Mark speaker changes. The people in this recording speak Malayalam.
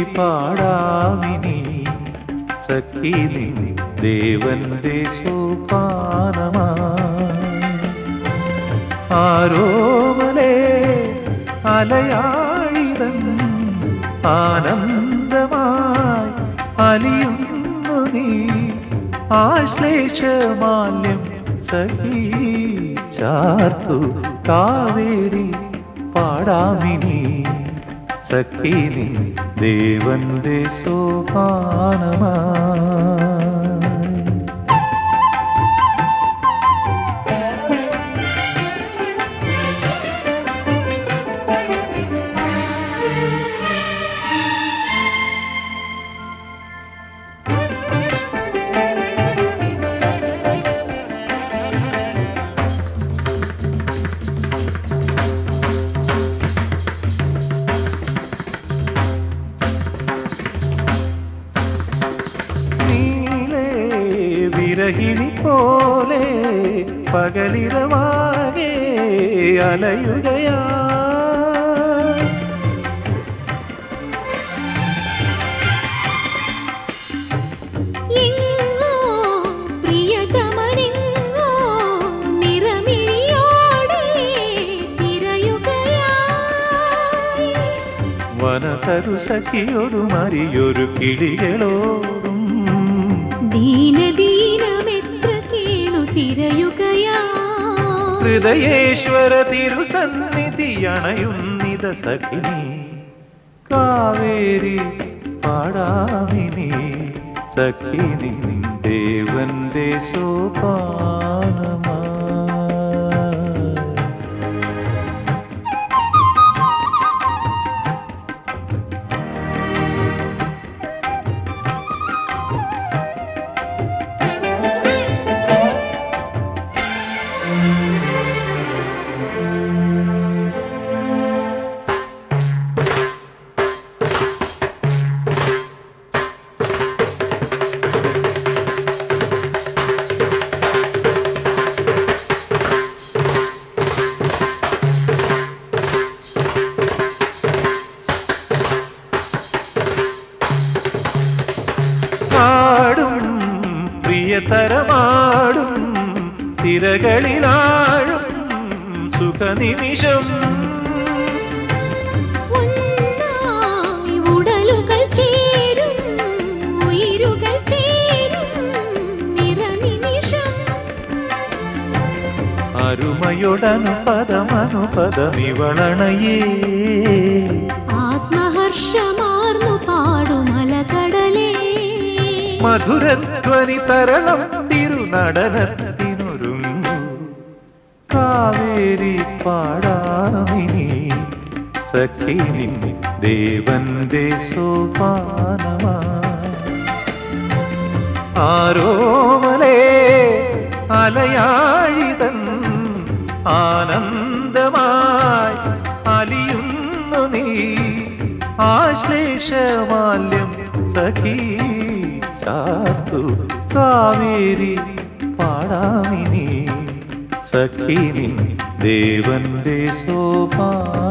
Speaker 1: പാടാമിനി സഖി നിൻ ദേവന്റെ സോപാനമാ ആരോമലേ അലയാഴിതൻ ആനന്ദമായി അലിയുന്നു നീ ആശ്ലേഷമാല്യം സഖി ചാർത്തു കാവേരി പാടാമിനി സഖി നിൻ ദേവന്റെ സോപാനമാ നീളേ വിരഹിണി പോലെ പകലിരവാകെ അലയുകയാ
Speaker 2: എങ്ങോ പ്രിയതമനെങ്ങോ നിറമിഴിയോടെ തിരയുകയായി
Speaker 1: വനതരു സഖിയൊരു മറിയൊരു കിളികളോടും
Speaker 2: ദീനദീനമെത്ര കേണു തിരയുകയായി
Speaker 1: ഹൃദയേശ്വര തിരുസന്നിധി അണയുന്നിത സഖിനി കാവേരി പാടാമിനി സഖിനി ദേവന്റെ സോപാനമാ പാടും പ്രിയതരമാടും തിരകളിലാഴും സുഖനിമിഷം
Speaker 2: ഒന്നായി ഉടലുകൾ ചേരും ഉயிருകൾ ചേരും നിറനിമിഷം
Speaker 1: അരുമയൊടനുപദമനുപദമിവളണയേ
Speaker 2: ആത്മഹർഷമാർന്നു പാടുമലകടലേ
Speaker 1: മധുരധ്വനി തരണം തിരുനടനത്തിനൊരുങ്ങു കാവേരി പാടാമിനി സഖിനി ദേവന്റെ സോപാനമാ ആരോമലേ അലയാഴിതൻ ആനന്ദമായി അലിയുന്നു നീ ആശ്ലേഷമാല്യം സഖി ചാത്തു കാവേരി പാടാമിനി സഖിനി ദേവന്റെ സോപാ